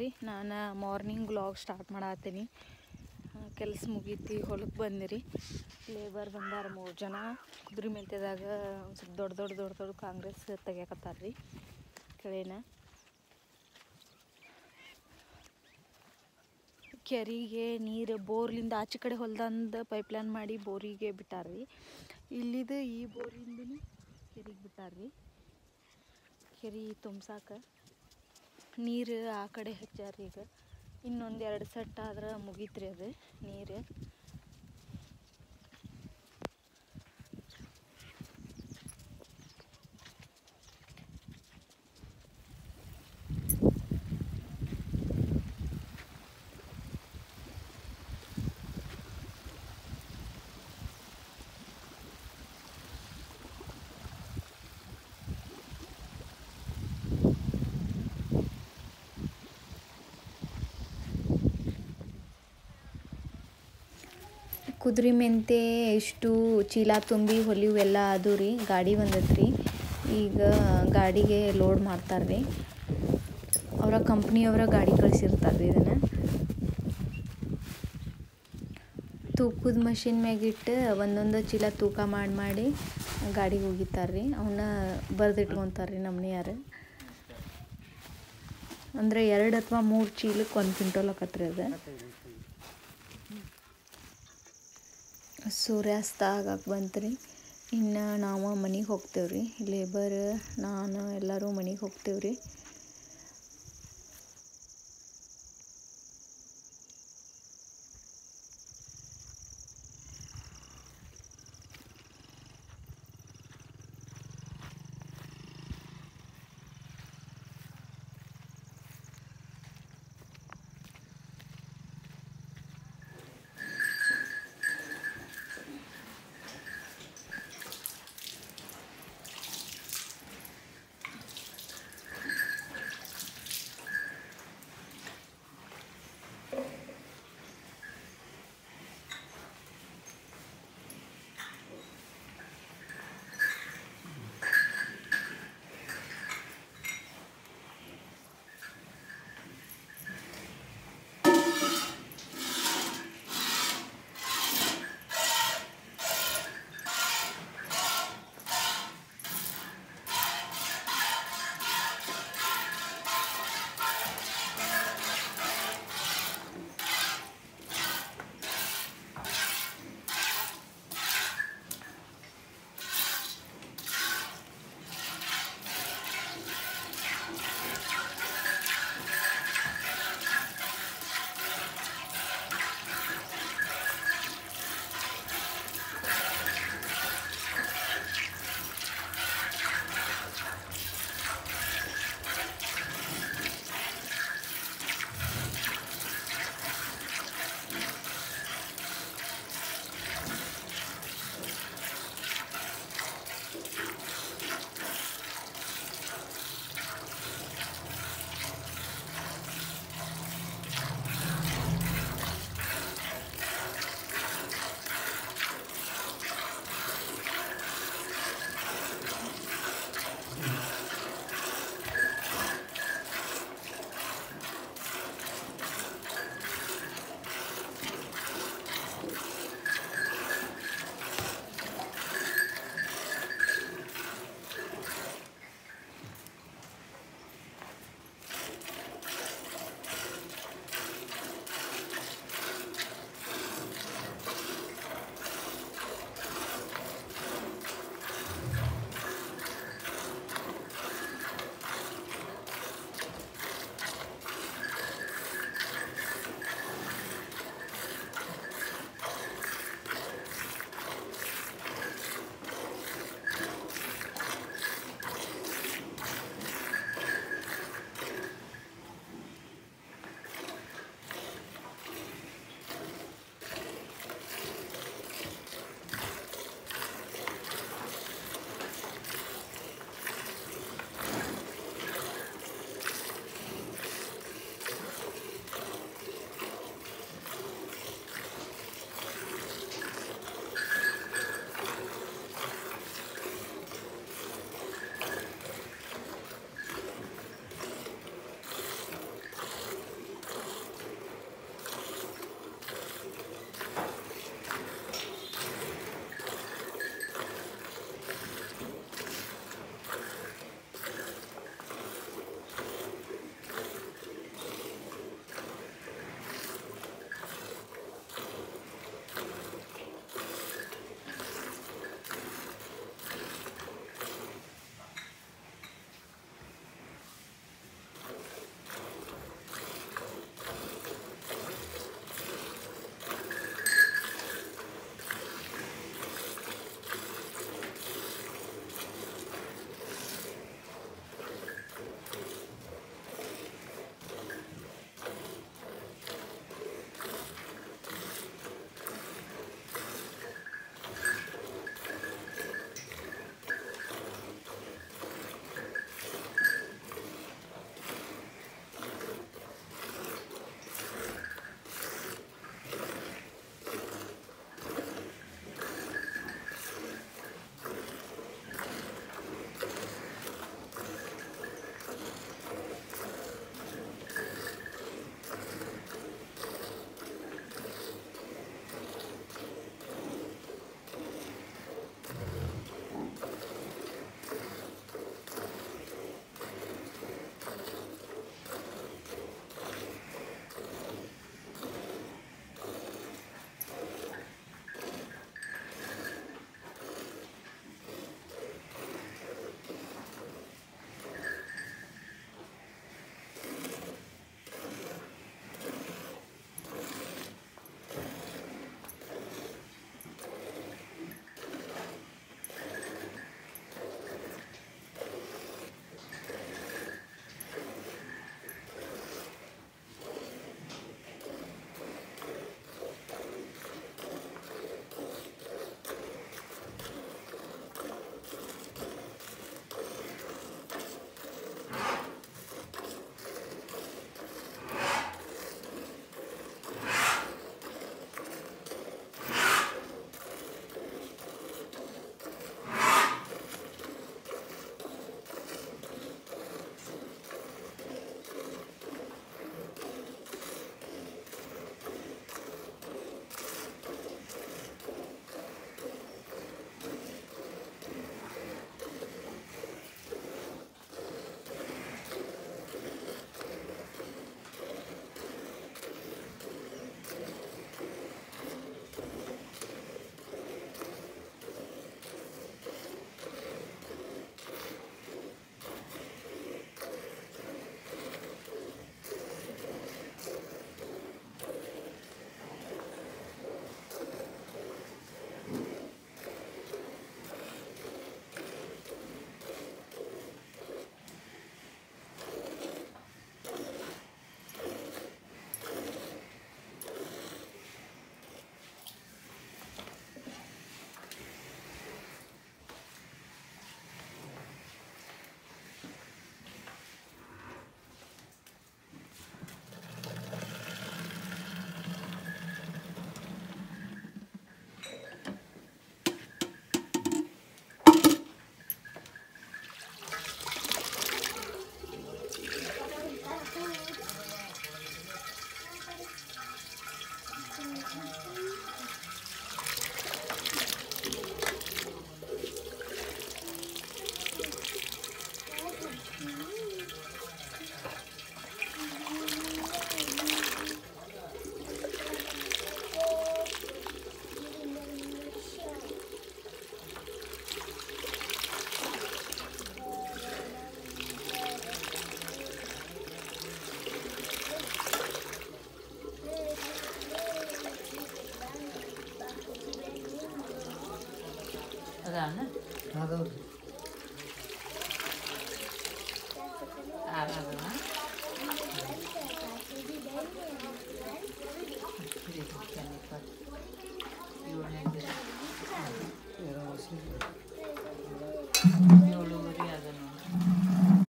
ರೀ ನಾನು morning vlog start ಮಾಡತ್ತೀನಿ ಕೆಲಸ ಮುಗೀತಿ ಹೊಲಕ್ಕೆ ಬಂದಿರಿ ಲೇಬರ್ ಬಂದಾರ ಮೂರು ಜನ ಕುದುರೆ ಮೆಂತ್ಯದಾಗ ಒಂದು ಸ್ವಲ್ಪ ದೊಡ್ಡ ದೊಡ್ಡ ದೊಡ್ಡ ದೊಡ್ಡ ಕಾಂಗ್ರೆಸ್ ತೆಗಿಯಕತ್ತಾರ ರೀ ಕೆಳೇನ ಕೆರಿಗೆ ನೀರು ಬೋರ್ಲಿಂದ ಆಚೆ ಕಡೆ ಹೊಲ್ದಂದು ಪೈಪ್ಲೈನ್ ಮಾಡಿ ಬೋರಿಗೆ ಬಿಟ್ಟಾರ್ರಿ ಇಲ್ಲಿದು ಈ ಬೋರಿಂದನೂ ಕೆರಿಗೆ ಬಿಟ್ಟಾರ್ರಿ ಕೆರೆ ತುಂಬ್ಸಾಕ ನೀರು ಆ ಕಡೆ ಹಚ್ಚಾರ ಈಗ ಇನ್ನೊಂದು ಎರಡು ಸೆಟ್ ಆದ್ರೆ ಮುಗೀತ್ರಿ ಅದು ನೀರು ಕುದುರೆ ಮೆಂತೆ ಎಷ್ಟು ಚೀಲ ತುಂಬಿ ಹೊಲಿವೆಲ್ಲ ಅದು ರೀ ಗಾಡಿ ಬಂದೈತ್ರಿ ಈಗ ಗಾಡಿಗೆ ಲೋಡ್ ಮಾಡ್ತಾರೆ ರೀ ಅವರ ಕಂಪ್ನಿಯವರ ಗಾಡಿ ಕಳಿಸಿರ್ತಾರೆ ರೀ ಇದನ್ನು ತೂಕದ ಮಷಿನ್ ಮ್ಯಾಗಿಟ್ಟು ಒಂದೊಂದು ಚೀಲ ತೂಕ ಮಾಡಿ ಮಾಡಿ ಗಾಡಿಗೆ ಹೋಗಿತಾರೆ ರೀ ಅವನ್ನ ಬರೆದಿಟ್ಕೊತಾರೆ ರೀ ನಮ್ಮನೆಯಾರು ಅಂದರೆ ಎರಡು ಅಥವಾ ಮೂರು ಚೀಲಕ್ಕೆ ಒಂದು ಕ್ವಿಂಟಲ್ ಆಕತ್ರಿ ಅದು ಸೂರ್ಯಾಸ್ತ ಆಗಕ್ಕೆ ಬಂತ್ರಿ ಇನ್ನು ನಾವು ಮನೆಗೆ ಹೋಗ್ತೇವೆ ರೀ ಲೇಬರ್ ನಾನು ಎಲ್ಲರೂ ಮನೆಗೆ ಹೋಗ್ತೇವೆ ರೀ ಅದಾನ ಅದಾವ್ರಿ